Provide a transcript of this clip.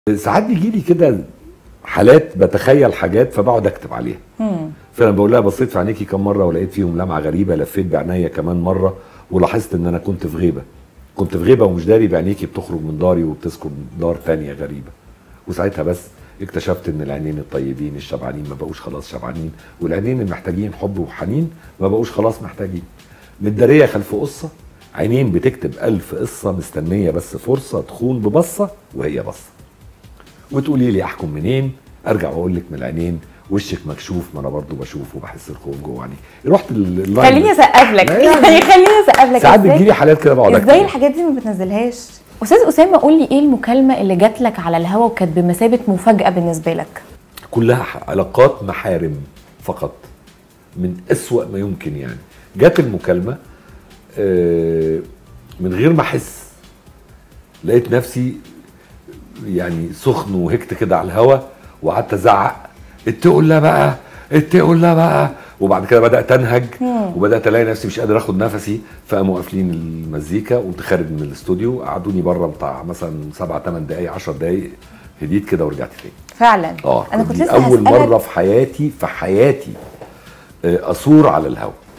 ساعات بيجي لي كده حالات بتخيل حاجات فبقعد اكتب عليها فانا بقول لها بصيت في عينيكي كم مره ولقيت فيهم لمعه غريبه لفيت بعينيا كمان مره ولاحظت ان انا كنت في غيبه كنت في غيبه ومش داري بعينيكي بتخرج من داري وبتسكن دار تانية غريبه وساعتها بس اكتشفت ان العينين الطيبين الشبعانين ما بقوش خلاص شبعانين والعينين المحتاجين حب وحنين ما بقوش خلاص محتاجين متداريه خلف قصه عينين بتكتب ألف قصة مستنية بس فرصة تخون ببصة وهي بصة وتقولي لي أحكم منين أرجع وأقول لك من العينين وشك مكشوف ما أنا برضو بشوف وبحس الخوف جوه عيني رحت ال- اللاين خليني اسقف لك لا، يعني خليني اسقف لك ساعات إزاي- بتجيلي حالات كده بقعد ازاي أكتب. الحاجات دي ما بتنزلهاش استاذ اسامه قول لي ايه المكالمه اللي جات لك على الهوا وكانت بمثابه مفاجاه بالنسبه لك كلها ح- علاقات محارم فقط من أسوأ ما يمكن يعني جت المكالمة آه، من غير ما أحس لقيت نفسي يعني سخن وهكت كده على الهوا وقعدت أزعق اتقوا الله بقى اتقوا الله بقى وبعد كده بدأت أنهج وبدأت ألاقي نفسي مش قادر آخد نفسي فقاموا قافلين المزيكا وقمت خارج من الاستوديو قعدوني بره بتاع مثلا سبع ثمان دقايق 10 دقايق هديت كده ورجعت تاني فعلا اه انا كنت دي لسه اول هسألك مره في حياتي في حياتي آه، اثور على الهوا